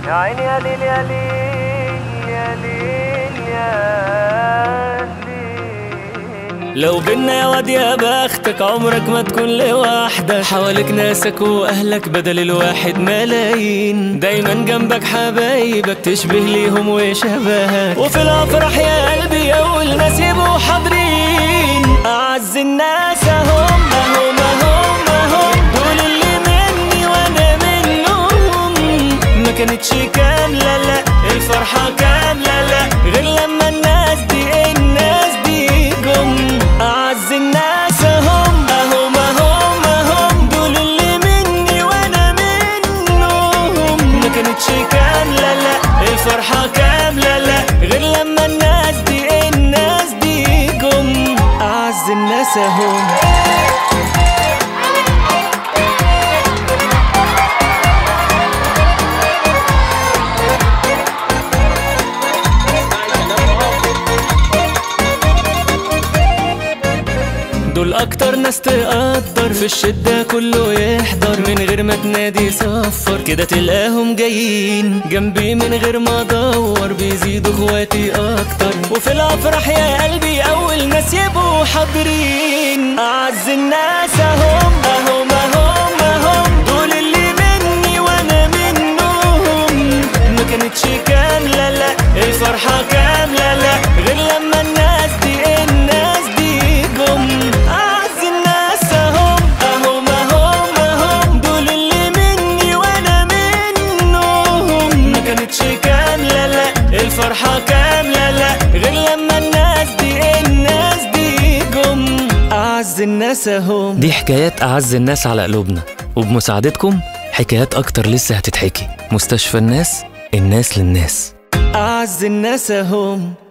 يا عيني يا ليل يا ليل يا ليل يا ليل لو بينا يا واد يا بختك عمرك ما تكون لوحدك حواليك ناسك واهلك بدل الواحد ملايين دايما جنبك حبايبك تشبه ليهم وشبهك وفي الافراح يا قلبي اول ناس يبقوا حاضرين اعز الناس اهم اهم اهم اهم دول اللي مني وانا منهم ما كانتش كامله لا الفرحه كامله لا غير لما الناس دي الناس دي جم اعز الناس اهم اهم اهم اهم دول اللي مني وانا منهم ما كانتش كامله لا الفرحه كامله لا غير لما الناس دي الناس دي جم اعز الناس اهم دول اكتر ناس تقدر في الشدة كله يحضر من غير ما تنادي صفر كده تلاقيهم جايين جنبي من غير ما ادور بيزيدوا اخواتي اكتر وفي الافراح يا قلبي اول ناس يبقوا حاضرين اعز الناس اهم اهم اهم اهم دول اللي مني وانا منهم ما كانتش كاملة لا الفرحة كاملة لا غير لما الناس دي الناس دي جم أعز الناس أهم أهم أهم أهم دول اللي مني وأنا منهم ما كانتش كاملة لا الفرحة كاملة لا غير لما الناس دي الناس دي جم أعز الناس أهم دي حكايات أعز الناس على قلوبنا وبمساعدتكم حكايات أكتر لسه هتتحكي مستشفى الناس الناس للناس أعز الناس هم